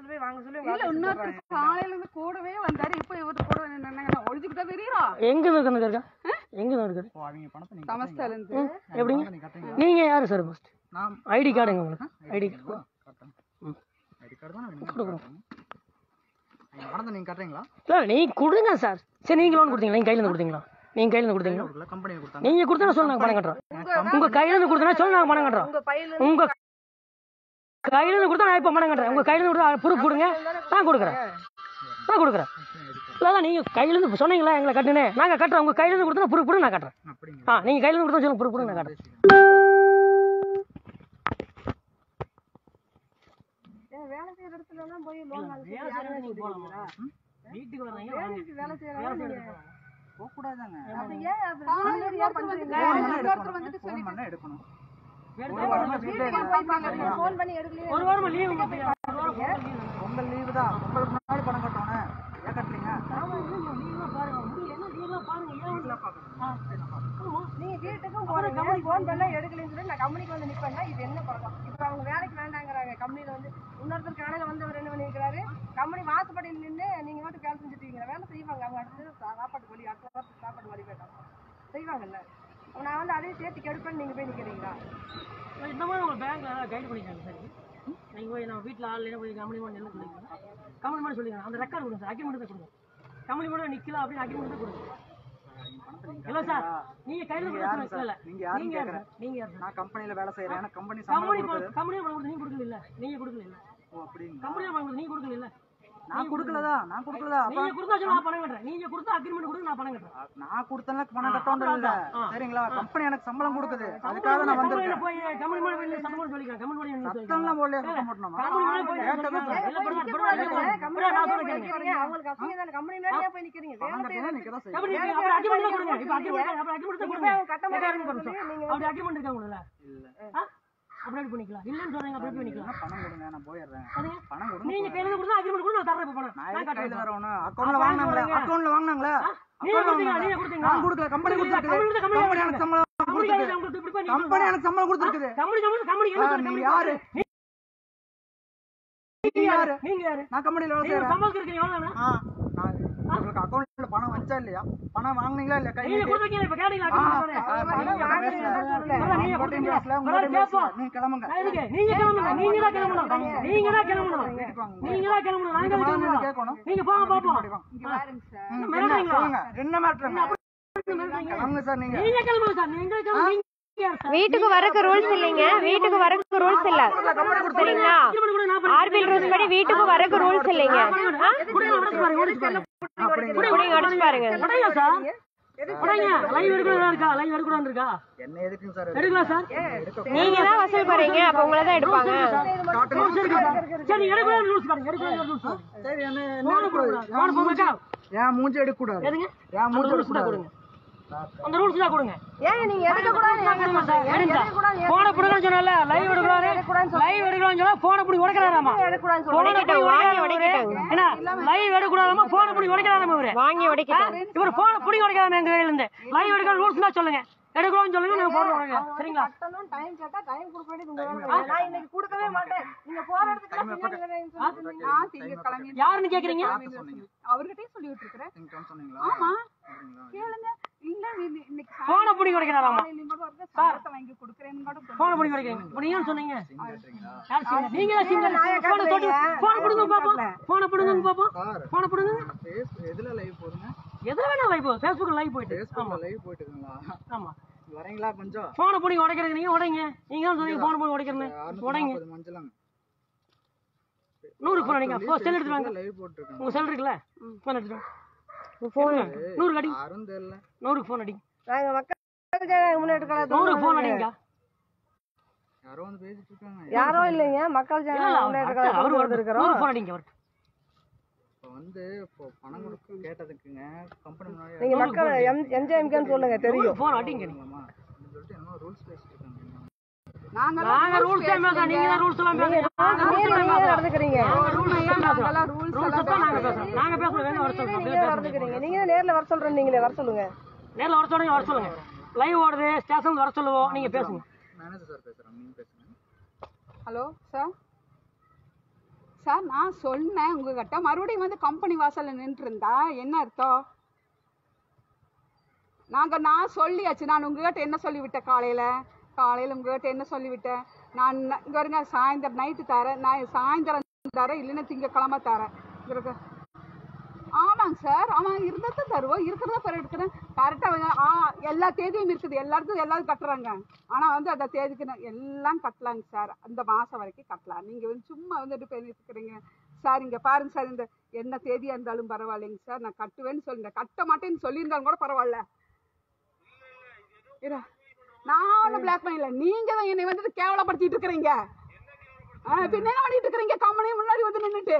எடுத்துட்டு போய் வாங்க சொல்லி உங்க இல்ல office க்கு இன்னொருத்தர் போறாங்க. காலையில இருந்து கூடவே வந்தாரு இப்ப இவரு கூட நின்னாங்க ஒழிச்சுக்கிட்டா தெரியுறா எங்க இருந்து அந்த இருக்கா எங்க இருந்து இருக்காரு ஓ அவங்க பணத்தை நீங்க சமஸ்தால இருந்து எப்படிங்க பணத்தை நீங்க கட்டுறீங்களா நீங்க யாரு சார் ஃபர்ஸ்ட் நான் ஐடி கார்டுங்க உங்களுக்கு ஐடி கட்டுறேன் கட்டுறேன் ம். ஐடி கார்டு தான் வேணும் கட்டுறேன் நீங்க பணத்தை நீங்க கட்டுறீங்களா இல்லை நீங்க கொடுங்க சார் சரி நீங்க லோன் கொடுத்தீங்களா நீங்க கையில இருந்து கொடுத்தீங்களா நீங்க கையில இருந்து கொடுத்தீங்களா கொடுக்கல கம்பெனி கொடுத்தாங்க நீங்க கொடுத்தா சொல்லு நாங்க பணம் கட்டுறோம் உங்க கையில இருந்து கொடுத்தா சொல்லு நாங்க பணம் கட்டுறோம் உங்க பையில உங்க கையில இருந்து கொடுத்தா நான் இப்ப பணம் கட்டுறேன் உங்க கையில இருந்து கொடுத்தா ப்ரூஃப் கொடுங்க நான் கொடுக்குறேன் நான் கொடுக்குறேன் இல்ல இல்ல, நீங்க கையில இருந்து சொன்னீங்களா எங்களை கட்டுனே நாங்க கட்டுறோம் உங்க கையில இருந்து கொடுத்தா ப்ரூஃப் கொடுங்க நான் கட்டுறேன் அப்படிங்களா ஆ நீங்க கையில இருந்து கொடுத்தா சொல்லுங்க ப்ரூஃப் கொடுங்க நான் கட்டுறேன் ஏன் வேலை செய்யற இடத்துல எல்லாம் போய் லோன் வாங்க சொல்லி வேலை யாரும் செய்யறது நீங்க சொல்றீங்களா? வீட்டுக்கு வர்றீங்க வேலைக்கு வேலை செய்யறவங்க போக கூடாதாங்க அப்ப ஏன் அப்படி காலையில இந்த மாதிரி ஏன் இன்னொருத்தர் பண்றீங்க? இன்னொருத்தர் வந்துட்டு ஃபோன் பண்ணா எடுக்கணும் வீட்டுக்கு போய் பாருங்க. phone பண்ணி எடுக்கலையே. ஒரு வாரமா லீவ் உங்க லீவு தான் உங்களுக்கு முன்னாடி பணம் கட்டணும் ஏன் கட்டுறீங்க நீங்க வீட்டுக்கும் போறீங்க ஃபோன் பண்ணா எடுக்கலைன்னு சொல்லி நான் கம்பெனிக்கு வந்து நிப்பேன்னா இது என்ன பழக்கம் இப்ப அவங்க வேலைக்கு வேண்டாங்கிறாங்க கம்பெனில வந்து இன்னொருத்தர் காலையில வந்தவர் என்ன பண்ணிருக்காரு கம்பெனி வாசப்படியில் நின்று நீங்க மட்டும் வேலை செஞ்சுட்டு இருக்கீங்க வேலை செய்வாங்க அவங்க அடுத்து சா- சாப்பாட்டு வழி அடுத்த வாரத்துக்கு சாப்பாடு வழி போயிட்டாங்க செய்வாங்கல்ல அப்ப நான் வந்து அதையும் சேர்த்து கெடுப்பேன்னு நீங்க போய் நிக்கிறீங்களா இந்த மாதிரி உங்க பேங்க்ல கைடு பண்ணிக்காங்க சார் நீங்க போய் நம்ம வீட்டில் ஆள் போய் கம்பெனி பண்ணி எல்லாம் சொல்லிக்கலாம் கம்பெனி பண்ணி சொல்லிக்கலாம் அந்த ரெக்கார்டு கொடுங்க சார் அக்ரிமெண்ட் தான் கொடுங்க கம்பெனி பண்ண நிக்கலாம் அப்படின்னு அக்ரிமெண்ட் தான் கொடுங்க இல்ல சார் நீங்க கையில நீங்க கொடுக்க யாரு சொல்ல இல்ல சார்? நீங்க யாருன்னு நீங்க யாரு கேக்குறேன். சார்? நீங்க யாரு சார்? நான் கம்பெனில வேலை செய்யறேன் எனக்கு கம்பெனி கம்பெனி சம்பளம் கொடுக்குது கம்பெனியா பணம் கொடுத்து நீங்க கொடுக்கல இல்ல நீங்க கொடுக்கல இல்ல ஓ அப்படிங்களா கம்பெனியா பணம் கொடுத்து நீங்க கொடுக்கல இல்ல நான் கொடுக்கலதா நான் கொடுக்கலதா அப்ப நீங்க கொடுத்தா சொல்லி நான் பணம் கட்டுறேன் நீங்க கொடுத்தா அக்ரிமெண்ட் கொடுத்து நான் பணம் கட்டுறேன் நான் கொடுத்தேன்ல பணம் கட்டணும் இல்ல ஆ. சரிங்களா கம்பெனி எனக்கு சம்பளம் கொடுக்குது அதுக்காக நான் வந்திருக்கேன் போய் கம்பெனி பண்ணி போய் சம்பளம் சொல்லிக்கலாம் கம்பெனி பண்ணி சொல்லிக்கலாம் சத்தம்லாம் போடலையா சத்தம் போட்டோமா கம்பெனி பண்ணி போய் சொல்லிக்கலாம். இல்ல, brother, brother, brother, company brother, நான் சொல்றேன் கேளுங்க. நிக்கிறீங்க அவங்களுக்கு அசிங்கம் தானே கம்பெனி முன்னாடியே போய் நிக்கிறீங்க வேலை பணம் செய்யறது கட்டணும் நிக்கதான் செய்யும் எப்படி இருக்கு? அப்புறம் agreement தான் கொடுங்க. இப்ப agreement தான், அப்புறம் agreement தான் நீங்க கொடுங்க. போய் அவங்க கட்ட கேட்டா மாட்டேன்னு இருங்க சொல்லி கொஞ்சம். நீங்க அப்படி agreement இருக்கா உங்களுக்கு? இல்ல ஆ? அப்படி எப்படி பண்ணிக்கலாம் இல்லைன்னு சொல்றீங்க அப்படி எப்படி பண்ணிக்கலாம் என்ன பணம் கொடுங்க நான் போயிடுறேன் அதுங்க. பணம் கொடுங்க நீங்க கையில கொடுத்தா அக்ரிமெண்ட் கொடுத்து நான் தர்றேன் இப்ப பணம் நான் நான் எதுக்கு கையில கட்டுறேன் தரணும் அக்கௌண்ட்ல வாங்கினாங்களே அக்கௌண்ட்ல வாங்கினாங்களே நீங்க account ல கொடுத்தீங்களா வாங்குனாங்களே. நீங்க கொடுத்தீங்களா நான் கொடுக்கல கம்பெனி இல்ல, கொடுத்துருக்கு company கொடுத்தா company கம்பெனி எனக்கு சம்பளம் கம்பெனி கொடுத்துருக்கு உங்களுக்கு இப்படி பண்ணி கம்பெனி எனக்கு சம்பளம் கொடுத்துருக்குது கம்பெனி சம்பளம் கம்பெனி என்ன ஆ, சொல்ற நீங்க கம்பெனி யாரு? நீங்க யாரு யாரு? நீங்க யாரு நான் கம்பெனில வேலை நீங்க செய்யறேன் சம்பளத்துக்கு இருக்கீங்க எவ்வளவு ஆ நான் உங்களுக்கு அக்கௌண்ட்ல பணம் வந்துச்சா இல்லையா பணம் வாங்குனீங்களா இல்ல கை நீங்க நீட்டி? கொடுத்தீங்க இப்ப கேட்டீங்களா ஆ, agreement தானே? ஆ, நீங்க பணம் வாங்குறீங்க, பேசுங்க. அதான் நீங்க உங்கள்ட்ட கொடுத்தீங்க. பேசல, அதான் உங்கள்ட்ட கேட்போம். பேசல. நீங்க கிளம்புங்க நான் எதுக்கு? நீங்க கிளம்புங்க நீங்க தான் கிளம்பணும் நீங்க தான் கிளம்பணும் நீங்க தான் கிளம்பணும் நாங்க இதுக்கு எதுக்கு முன்னாடி கிளம்பணும்? கேட்கணும். நீங்க போங்க பாப்போம் முன்னாடி வாங்க. இங்க பாருங்க சார் ம், என்ன என்ன மிரட்டுறீங்களா? சொல்லுங்க என்ன மேட்டருங்க கிளம்புங்க சார் நீங்க நீங்க கிளம்புங்க சார் நீங்க கிளம்புங்க நீங்க யார் சார்? வீட்டுக்கு வரக்கு ரூல்ஸ் இல்லைங்க வீட்டுக்கு வரக்கு ரூல்ஸ் இல்ல சரிங்களா agreement கூட நான் ஆர்பிஎல் ரூல்ஸ் படி வீட்டுக்கு வரக்கு ரூல்ஸ் இல்லைங்க குடிங்க, உடைச்சு பாருங்க, உடைச்சு பாருங்க. அப்படிங்களா குடிங்க அடிச்சு பாருங்க உடைங்க சார் உடைங்க லைவ் எடுக்கணும் இருக்கா லைவ் எடுக்கணும் இருக்கா என்ன எதுக்குங்க சார் எடுக்கலாம் சார் நீங்க தான் வசூல் போறீங்க அப்ப உங்களை தான் எடுப்பாங்க ரூல்ஸ் இருக்கு சார் சரி நீங்க எடுக்கலாம் ரூல்ஸ் பாருங்க எடுக்கலாம் ரூல்ஸ் பாருங்க சரி என்ன போன போடுங்க போன போங்க ஏன் மூஞ்சி எடுக்க கூடாது எதுங்க ஏன் அந்த மூஞ்சி ரூல்ஸ் எடுக்க தான் கூடாது கொடுங்க அந்த ரூல்ஸ் தான் கொடுங்க ஏன் நீங்க எடுக்க கூடாது ஏங்க சொல்றீங்க எடுங்க போன புடுங்கன்னு சொன்னல லைவ் எடுக்கறாரு லைவ் எடுக்கறான்னு சொன்னா போன புடி உடைக்கறாராமா எடுக்கூடாதுன்னு போன உடைக்கட்டும், புடி வாங்கி உடைக்கறாரு உடைக்கட்டும். என்ன லைவ் எடுக்கறாராமா போன புடி உடைக்கறாராமா இவரு வாங்கி உடைக்கிட்டோம் இவர் போன புடி உடைக்கறாராமா எங்க கையில இருந்து லைவ் எடுக்கிற ரூல்ஸ் தான் சொல்லுங்க எடுக்கறோம்னு சொல்லுங்க நான் போன உடைக்கிறேன் சரிங்களா கட்டணும் டைம் கேட்டா டைம் கொடுக்க வேண்டியது உங்க வேலை நான் இன்னைக்கு கொடுக்கவே மாட்டேன் நீங்க போற இடத்துக்கு பின்னாடி வரேன்னு சொல்லிட்டு நான் திங்கக்கிழமை யாருன்னு கேக்குறீங்க அவர்கிட்டயும் சொல்லி விட்டுருக்கிறேன் நீங்க கிளம்ப சொன்னீங்களா ஆமா அப்படிங்களா? கேளுங்க இல்ல இது- இன்னைக்கு போன புடி உடைக்கறாராமா காலையிலயும் கூட வந்து சம்பளத்தை வாங்கி கொடுக்குறேன்னு கூட சொல்லி- போன புடி உடைக்கிறீங்க இப்ப நீங்க சொன்னீங்க நீங்க கேட்டீங்களா? யார் சிங்கர் நீங்க தான் சிங்கர் போன தொட்டு போன புடுங்க பாப்போம் போன புடுங்க பாப்போம் சார் போன புடுங்க ஃபேஸ் எதுல லைவ் போடுங்க எதுல வேணா லைவ் ஃபேஸ்புக் லைவ் போயிட்டு ஃபேஸ்புக்ல லைவ் போயிட்டு இருக்குங்களா ஆமா வரீங்களா கொஞ்சம் போன புடி உடைக்கிறீங்க நீங்க உடைங்க நீங்க தான் சொன்னீங்க போன புடி உடைக்கிறேன்னு உடைங்க 640 மஞ்சளாங்க நூறு போன் அடிங்க அப்போ செல் எடுத்து வாங்க லைவ் போட்டுருக்காங்க உங்க செல் இருக்குல்ல போன் எடுத்துட்டு வாங்க நூறு அடி யாரும் தெரியல நூறுக்கு போன் அடி நாங்க மக்களுக்கு முன்னேற்ற நூறுக்கு போன் அடிங்க யாரோ வந்து பேசிட்டு இருக்காங்க யாரோ இல்லைங்க மக்கள் இல்ல, ஜன இல்ல, முன்னேற்ற அவர் அவர் கழகத்துல வருது. இருக்கிறோம் நூறு போன் அடிங்க அவர்கிட்ட இப்போ வந்து இப்போ பணம் கொடுக்க கேட்டதுக்குங்க கம்பெனி முன்னாடி நீங்க மக்கள் எம் எம்ஜிஎம்கேன்னு சொல்லுங்க தெரியும் போன் அடிங்க நீங்க அடிக்கலாமா அப்படின்னு சொல்லிட்டு என்ன ரூல்ஸ் பேசிட்டு இருக்காங்க நாங்க நாங்க ரூல்ஸ் தான் பேசுறோம் நீங்க தான் ரூல்ஸ் எல்லாம் பேசுறீங்க நாங்க நீங்க rules எல்லாம் நீங்க பேசுறோம். நடந்துக்கிறீங்க நாங்க rules தான் பேசுறோம். rules rules தான் நாங்க பேசுறோம். நாங்க பேசுறோம், வேணா வர சொல்லுங்க. அப்படியே நீங்க பேசுங்க. நடந்துக்கிறீங்க நீங்க தான் நேர்ல வர சொல்றேன் நீங்களே வர சொல்லுங்க நேர்ல வர சொல்லுங்க வர சொல்லுங்க லைவ் ஓடுது ஸ்டேஷன் வர சொல்லுவோம் நீங்க பேசுங்க மேனேஜர் சார் பேசுறாங்க நீங்க பேசுங்க ஹலோ சார் சார் நான் சொன்னேன் உங்ககிட்ட மறுபடியும் வந்து கம்பெனி வாசல்ல நின்று இருந்தா என்ன அர்த்தம் நாங்க நான் சொல்லியாச்சு நான் உங்ககிட்ட என்ன சொல்லிவிட்டேன் காலையில காலையில உங்ககிட்ட என்ன சொல்லிவிட்டேன் நான் ந- இங்க வருங்க சாயந்தரம் நைட்டு தரேன் நான் சாயந்தரம் தரேன் இல்லைன்னா திங்கக்கிழமை தரேன் இங்க இருக்க ஆமாங்க சார் ஆமாம் இருந்தால் தான் தருவோம் இருக்கிறதா பிற எடுக்கிறேன் கரெக்டாக ஆ எல்லா தேதியும் இருக்குது எல்லாருக்கும் எல்லாரும் கட்டுறாங்க ஆனால் வந்து அந்த தேதிக்கு நான் எல்லாம் கட்டலாங்க சார் அந்த மாதம் வரைக்கும் கட்டலாம் நீங்கள் வந்து சும்மா வந்துட்டு பண்ணிட்டு இருக்கிறீங்க சார் இங்கே பாருங்க சார் இந்த என்ன தேதியாக இருந்தாலும் பரவாயில்லைங்க சார் நான் கட்டுவேன்னு சொல்லுங்க கட்ட மாட்டேன்னு சொல்லியிருந்தாலும் கூட பரவாயில்ல இரு. நான் ஒன்றும் பிளாக் பண்ணல நீங்கள் தான் என்னை வந்துட்டு கேவலப்படுத்திட்டு இருக்கிறீங்க ஆ பின்ன என்ன பண்ணிட்டு இருக்கிறீங்க கம்பெனி முன்னாடி வந்து நின்றுட்டு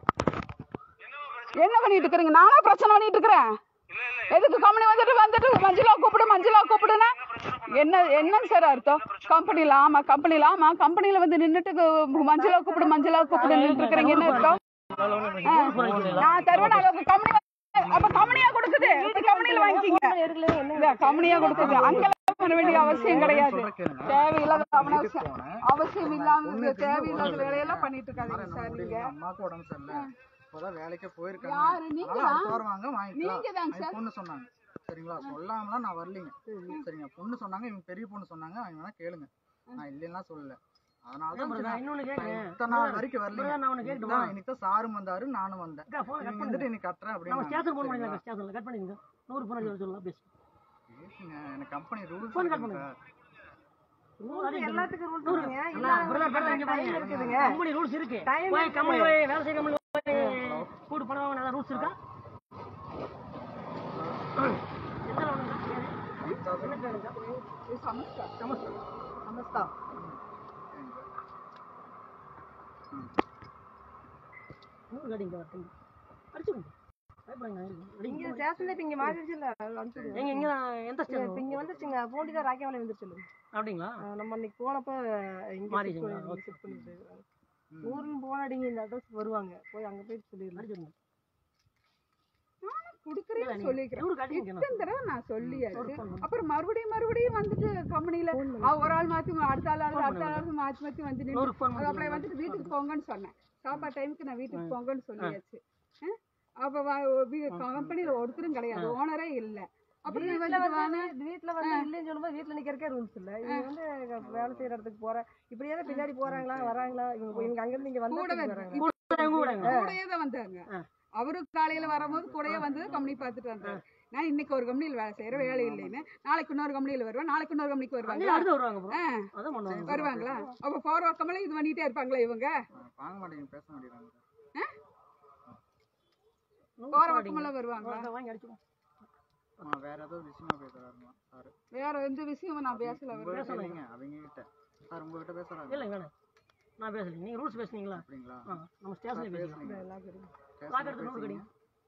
என்ன பண்ணிட்டு இருக்கிறீங்க நானா பிரச்சனை பண்ணிட்டு இருக்கிறேன் எதுக்கு கம்பெனி வந்துட்டு வந்துட்டு மஞ்சளா கூப்பிடு மஞ்சளா கூப்பிடுனா என்ன என்னன்னு சார் அர்த்தம் கம்பெனில ஆமா கம்பெனில ஆமா கம்பெனில வந்து நின்னுட்டு மஞ்சளா கூப்பிடு மஞ்சளா கூப்பிடு நின்று இருக்கிறீங்க என்ன அர்த்தம் ஆ, நான் தருவேன் அது கம்பெனி அப்ப கம்பெனியா கொடுக்குது இப்ப கம்பெனில வாங்கிக்கிங்க கம்பெனியா கொடுக்குது அங்கெல்லாம் பண்ண வேண்டிய அவசியம் கிடையாது தேவையில்லாத அவசியம் அவசியம் இல்லாம தேவையில்லாத வேலையெல்லாம் பண்ணிட்டு இருக்காதீங்க சார் நீங்க அம்மாவுக்கு உடம்பு சரியில்லை இப்போதான் வேலைக்கே போயிருக்காங்க யாரு நீங்க அதனால அடுத்த வாரம் வாங்க வாங்கிக்கலாம் நீங்க தாங்க அவங்க பொண்ணு சொன்னாங்க சரிங்களா சொல்லாமலாம் நான் வரலைங்க சரிங்க பொண்ணு சொன்னாங்க இவங்க பெரிய பொண்ணு சொன்னாங்க அவங்க வேணா கேளுங்க நான் இல்லைன்னா சொல்லல அதனால தான் brother, சரி, இன்னொன்னு நான் கேட்குறேன் இத்தனை நாள் வரைக்கும் brother, வரலைங்க நான் ஒண்ணு கேட்கட்டுமா? இதான் இன்னைக்கு தான் சாரும் வந்தாரு நானும் வந்தேன் அக்கா ஃபோன் கட் இவங்க பண்ணுங்க வந்துட்டு இன்னைக்கு கட்டுறேன் நம்ம அப்படின்னு ஸ்டேஷன் ஃபோன் பண்ணிக்கலாம் ஸ்டேஷன்ல கட் பண்ணிடுங்க நூறு ஃபோன் அடிச்சு சொல்லலாம் பேசு பேசுங்க எனக்கு கம்பெனி ரூல்ஸ் Phone cut பண்ணுங்க. சார் எல்லாத்துக்கும் ரூல்ஸ் நூறு இருக்குங்க அண்ணா, brother, brother, இங்க பாருங்க. இருக்குதுங்க கம்பெனி ரூல்ஸ் இருக்கு Time போய் கம்பெனி போய் வேலை செய்ய கம்பெனி போய் கூட்டு பணம் வாங்கின ரூல்ஸ் இருக்கா எத்தனை வாங்கணும்? என்ன பேருங்க? சமஸ்தா நமஸ்தே. சமஸ்தா நூறு காடிங்க வரட்டும். அடிச்சுடுங்க. பயப்படாதீங்க, இங்க அடிங்க. ஸ்டேஷன்ல இப்ப இங்க மாறிடுச்சு இல்ல அனுப்பிச்சு எங்க எங்க எந்த ஸ்டேஷன் இப்ப இங்க வந்துருச்சுங்க பூண்டி தான் ராக்கியமலை வந்துருச்சு அப்படிங்களா நம்ம அன்னைக்கு போனப்ப இங்க மாறிடுச்சுங்களா? shift பண்ணி- shift பண்ணிட்டு இருக்காங்க. ஊருக்கு போனாடிங்க இந்த அட்ரஸ் வருவாங்க போய் அங்க போய் சொல்லிடலாம் அடிச்சுடுங்க. குடுக்குறேன்னு சொல்லிக்கிறேன் நூறு காடிங்க இத்தனை தடவை நான் சொல்லியாச்சு அப்புறம் மறுபடியும் மறுபடியும் வந்துட்டு கம்பெனில ஒரு ஆள் மாத்தி அடுத்த ஆள் ஆள் அடுத்த ஆள் மாத்தி மாத்தி வந்து நின்னு நூறு ஃபோன் அது அப்படியே வந்துட்டு வீட்டுக்கு போங்கன்னு சொன்னேன் சாப்பாடு டைமுக்கு நான் வீட்டுக்கு போங்கன்னு சொல்லியாச்சு ஆ? அப்ப கம்பெனில ஒருத்தரும் கிடையாது ஓனரே இல்ல அப்புறம் நீ வீட்டுல வந்துட்டு வந்து வான்னு வீட்டுல வந்து இல்லைன்னு சொல்லும்போது வீட்டுல நிக்கிறக்கே ரூல்ஸ் இல்ல இவங்க வந்து வேலை செய்யற இடத்துக்கு போற இப்படியே தான் பின்னாடி போறாங்களா வராங்களா இவங்க இவங்க அங்க இருந்து இங்க வந்து கூடவே வராங்க கூட இவங்க கூடங்க. கூடயே தான் வந்தாங்க அவரு காலையில வரும்போது கூடயே வந்து கம்பெனி பார்த்துட்டு வந்தாரு நான் இன்னைக்கு ஒரு கம்பெனியில் வேலை செய்யறேன் வேலை இல்லைன்னு நாளைக்கு இன்னொரு கம்பெனியில் வருவேன் நாளைக்கு இன்னொரு கம்பெனிக்கு அங்கே வருவாங்க அடுத்து வருவாங்க bro. ஆ, அதான் பண்ணுவாங்க வருவாங்களா அப்ப போற பக்கமெல்லாம் இது பண்ணிட்டே இருப்பாங்களா இவங்க வாங்க மாட்டேங்க பேச மாட்டேங்கிறாங்க நூறு போற phone பக்கமெல்லாம் அடிங்க. வருவாங்களா அதை வாங்கி அடிச்சுடுவோம். ஆ, வேற ஏதோ விஷயமா பேசுறாருமா சார் வேற எந்த விஷயமும் நான் பேசல அவரு உங்ககிட்ட இல்லைங்க அவங்க கிட்ட சார் உங்ககிட்ட பேசுறாங்க இல்லைங்க வேணாம். நான் பேசலைங்க நீங்க ரூல்ஸ் பேசுனீங்களா அப்படிங்களா ஆ, நம்ம ஸ்டேஷன்ல பேசலாம் பேசுனீங்க லாக் எடுத்து நூறு கடிங்க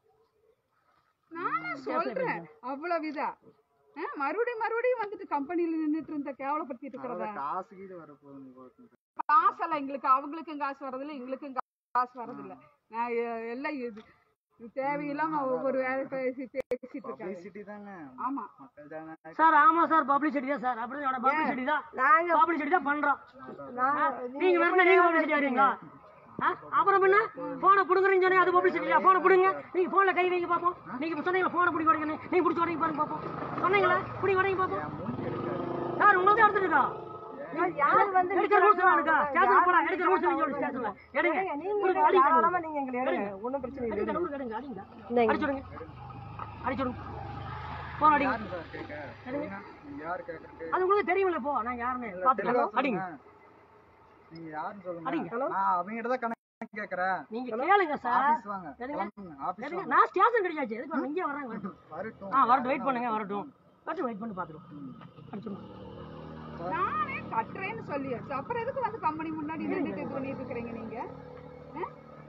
நானும் சொல்றேன் அவ்வளவு இதா ஆ, மறுபடியும் மறுபடியும் வந்துட்டு கம்பெனில நின்னுட்டு இருந்த கேவலப்படுத்திட்டு இருக்கிறதா அதாவது காசு கீது வரப்போகுது உங்களுக்கு காசெல்லாம் எங்களுக்கு அவங்களுக்கும் காசு வரதில்லை எங்களுக்கும் கா- காசு வரதில்லை நான் எ- எல்லாம் இது இது தேவையில்லாம ஒவ்வொரு வேலை பேசி பேசிட்டு இருக்காங்க பப்ளிசிட்டி தாங்க ஆமா மக்கள் தானே சார் ஆமா சார் பப்ளிசிட்டி தான் சார் அப்படி பப்ளிசிட்டி தான் நாங்க பப்ளிசிட்டி தான் பண்றோம் நாங்க நீங்க வேற நீங்க பப்ளிசிட்டி வரீங்களா ஆ? அப்புறம் என்ன போனை புடுங்குறீங்க சொன்னீங்க அது பப்ளிசிட்டி இல்லையா போனை புடுங்க நீங்க போன்ல கை வைங்க பாப்போம் நீங்க இப்ப சொன்னீங்களா போனை பிடிக்க வரீங்க நீங்க பிடிச்சி வரீங்க பாருங்க பாப்போம் சொன்னீங்களா பிடி வரீங்க பாப்போம் சார் உங்களுக்கு எடுத்துட்டு இருக்கா யார் வந்து எடுக்கிற ரூல்ஸ் எல்லாம் இருக்கா ஸ்டேஷன் போலாம் எடுக்கிற ரூல்ஸ் நீங்க சொல்லு ஸ்டேஷன்ல எடுங்க நீங்க கொடுங்க, அடிங்க. தாராளமா நீங்க எங்களை எடுங்க ஒண்ணும் பிரச்சனை இல்லை எடுங்க, நூறு எடுங்க, அடிங்க. இந்தாங்க. அடிச்சுடுங்க அடிச்சுடுங்க போன் அடிங்க யாருங்க சார் கேட்க சொல்லுங்க. நீங்க யாரு கேட்கறது அது உங்களுக்கு தெரியுமில்ல இப்போ நான் யாருன்னு பாத்துக்கலாம் அடிங்க நீங்க யாருன்னு சொல்லுங்க அடிங்க. நான் அவங்ககிட்ட தான் கணக்கு கேக்குறேன் நீங்க கேளுங்க சார் ஆபீஸ் வாங்க எதுங்க? கிளம்புங்க. ஆபீஸ் எதுங்க? வாங்க நான் ஸ்டேஷன் கிடைச்சாச்சு எதுக்கு வரணும்? இங்கே வர்றாங்க வரட்டும் வரட்டும் ஆ வரட்டும் வெயிட் பண்ணுங்க வரட்டும் வரட்டும் வெயிட் பண்ணி பார்த்துருவோம் அடிச்சுடுங்க நானே கட்டுறேன்னு சொல்லியாச்சு அப்புறம் எதுக்கு வந்து கம்பெனி முன்னாடி நின்னுட்டு இது பண்ணிட்டு இருக்கிறீங்க நீங்க ஆ?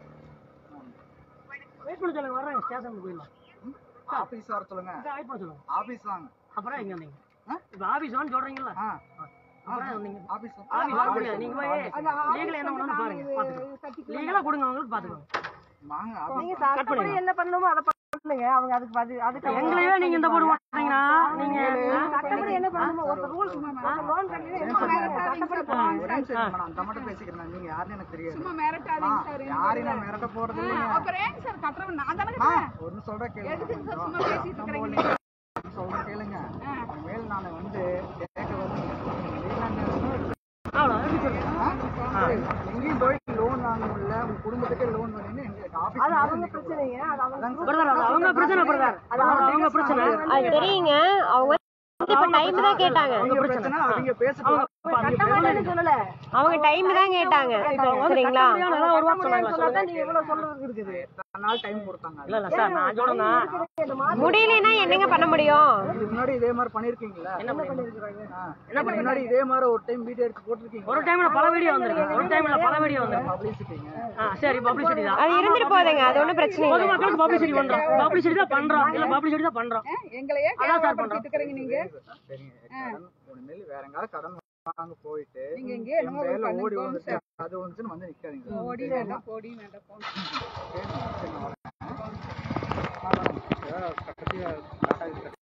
வெயிட் பண்ண சொல்லுங்க வர்றாங்க ஸ்டேஷனுக்கு போயிடலாம் ஆபீஸ் வர சொல்லுங்க வெயிட் பண்ண சொல்லுங்க ஆபீஸ் வாங்க அப்புறம் எங்க வந்தீங்க ஆ? இப்போ ஆஃபீஸ் வான்னு சொல்றீங்களா ஆ அப்புறம் வந்தீங்க ஆபீஸ் ஆஃபீஸ் வர முடியாது நீங்க போய் அந்த ஆபீஸ் லீகல் என்ன வந்து பண்ணணும் நாங்க பாருங்க இது பார்த்துக்கோங்க கட்டிக்கலாம் லீகலா கொடுங்க அவங்களுக்கு பார்த்துக்கோங்க வாங்க நீங்க ஆபீஸ் சட்டப்படி என்ன பண்ணணுமோ அதை பண்ணுங்க அவங்க அதுக்கு பதில் அதுக்கு எங்களையே நீங்க இந்த போர்டு போட்டீங்கன்னா நீங்க சட்டப்படி என்ன பண்ணணுமோ ஒரு ரூல்ஸ் லோன் கட்டி ஒரே நிமிஷம் இருங்க, நான் அந்த மட்டும் பேசிக்கிறேன் நீங்க யாருன்னு எனக்கு தெரியாது சும்மா மிரட்டாதீங்க ஆ, சார் யாரையும் நான் மிரட்ட போறது இல்லைங்க அப்புறம் ஏங்க சார் கட்டுறவன் நான் தானே ஆ, கட்டுறேன் ஒண்ணு சொல்றேன் கேளுங்க எதுக்கு சார் கொஞ்சம். சும்மா பேசிட்டு இருக்கிறீங்க சொல்றேன் கேளுங்க மேல் நான் வந்து கேட்க வந்து அவ்வளோ எப்படி சொல்றீங்க எங்கேயும் போய் லோன் வாங்க முடியல உங்க குடும்பத்துக்கே லோன் வேணும்னு எங்களுக்கு ஆபீஸ் அது அவங்க பிரச்சனைங்க அது அவங்க பிரதர் அது அவங்க பிரச்சனை பிரதர் அது அவங்க பிரச்சனை அது தெரியுங்க அவங்க வந்து இப்ப டைம் தான் கேட்டாங்க அவங்க பிரச்சனை அவங்க பேசட்டும் கட்டமாட்டேன்னு சொல்லல அவங்க டைம் தான் கேட்டாங்க சரிங்களா அதான் ஒரு வாரம் சொன்னாங்க சொன்னாதான் நீங்க இவ்வளவு சொல்றதுக்கு இருக்குது ரெண்டு நாள் டைம் கொடுத்தாங்க இல்ல இல்ல சார் நான் சொல்றேன்னா முடியலன்னா என்னங்க பண்ண முடியும் இதுக்கு முன்னாடி இதே மாதிரி பண்ணிருக்கீங்களா என்ன பண்ணிருக்காங்க என்ன முன்னாடி இதே மாதிரி ஒரு டைம் வீடியோ எடுத்து போட்டிருக்கீங்க ஒரு டைம்ல பல வீடியோ வந்திருக்கு ஒரு டைம்ல பல வீடியோ வந்திருக்கு பப்ளிசிட்டிங்க ஆ சரி பப்ளிசிட்டி தான் அது இருந்துட்டு போகுதுங்க அது ஒண்ணும் பிரச்சனை இல்லை பொதுமக்களுக்கு பப்ளிசிட்டி பண்றோம் பப்ளிசிட்டி தான் பண்றோம் இல்ல பப்ளிசிட்டி தான் பண்றோம் எங்களையே அதான் சார் கேவலப்படுத்திட்டு இருக்கிறீங்க நீங்க சரிங்க கடன் ஒண்ணுமேல் வேற எங்காவது கடன் வாங்க போயிட்டு நீங்க எங்க என் என்னமோ பேர்ல பண்ணுங்க, ஓடி போங்க வந்துச்சு அது வந்துச்சுன்னு வந்து நிக்காதீங்க ஓடி வேண்டாம் போடி வேண்டாம் போங்க சரிங்க, சரி, நான் வரேன். ஆ, மேடம், ஏதாவது கடைசியா